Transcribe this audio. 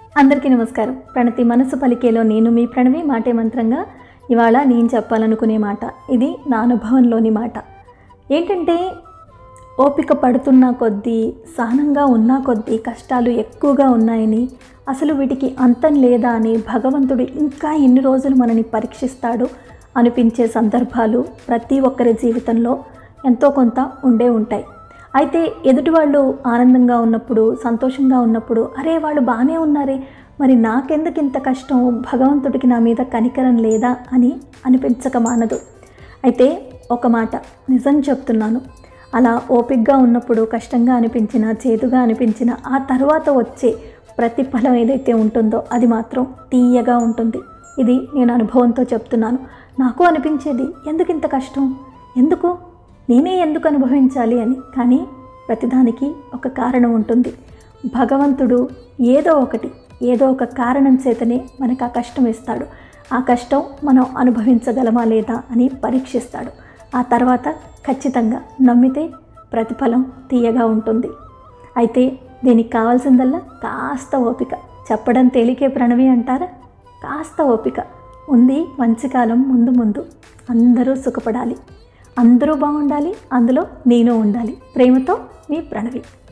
అందరికీ నమస్కారం ప్రణతి మనసు పలికేలో నేను మీ ప్రణవి మాటే మంత్రంగా ఇవాళ నేను చెప్పాలనుకునే మాట ఇది నా అనుభవంలోని మాట ఏంటంటే ఓపిక పడుతున్న కొద్దీ సహనంగా ఉన్న కొద్దీ కష్టాలు ఎక్కువగా ఉన్నాయని అసలు వీటికి అంతం లేదా అని భగవంతుడు ఇంకా ఎన్ని రోజులు మనని పరీక్షిస్తాడు అనిపించే సందర్భాలు ప్రతి ఒక్కరి జీవితంలో ఎంతో కొంత ఉండే ఉంటాయి అయితే ఎదుటి వాళ్ళు ఆనందంగా ఉన్నప్పుడు సంతోషంగా ఉన్నప్పుడు అరే వాళ్ళు బాగానే ఉన్నారే మరి నాకెందుకు ఇంత కష్టం భగవంతుడికి నా మీద కనికరం లేదా అని అనిపించక మానదు అయితే ఒక మాట నిజం చెప్తున్నాను అలా ఓపికగా ఉన్నప్పుడు కష్టంగా అనిపించిన చేదుగా అనిపించిన ఆ తర్వాత వచ్చే ప్రతిఫలం ఏదైతే ఉంటుందో అది మాత్రం తీయగా ఉంటుంది ఇది నేను అనుభవంతో చెప్తున్నాను నాకు అనిపించేది ఎందుకు ఇంత కష్టం ఎందుకు నేనే ఎందుకు అనుభవించాలి అని కానీ ప్రతిదానికి ఒక కారణం ఉంటుంది భగవంతుడు ఏదో ఒకటి ఏదో ఒక కారణం చేతనే మనకు ఆ కష్టం ఇస్తాడు ఆ కష్టం మనం అనుభవించగలమా లేదా అని పరీక్షిస్తాడు ఆ తర్వాత ఖచ్చితంగా నమ్మితే ప్రతిఫలం తీయగా ఉంటుంది అయితే దీనికి కావాల్సిందల్లా కాస్త ఓపిక చెప్పడం తేలికే ప్రణవి అంటారా కాస్త ఓపిక ఉంది మంచి కాలం ముందు ముందు అందరూ సుఖపడాలి అందరూ బాగుండాలి అందులో నేను ఉండాలి ప్రేమతో మీ ప్రణవి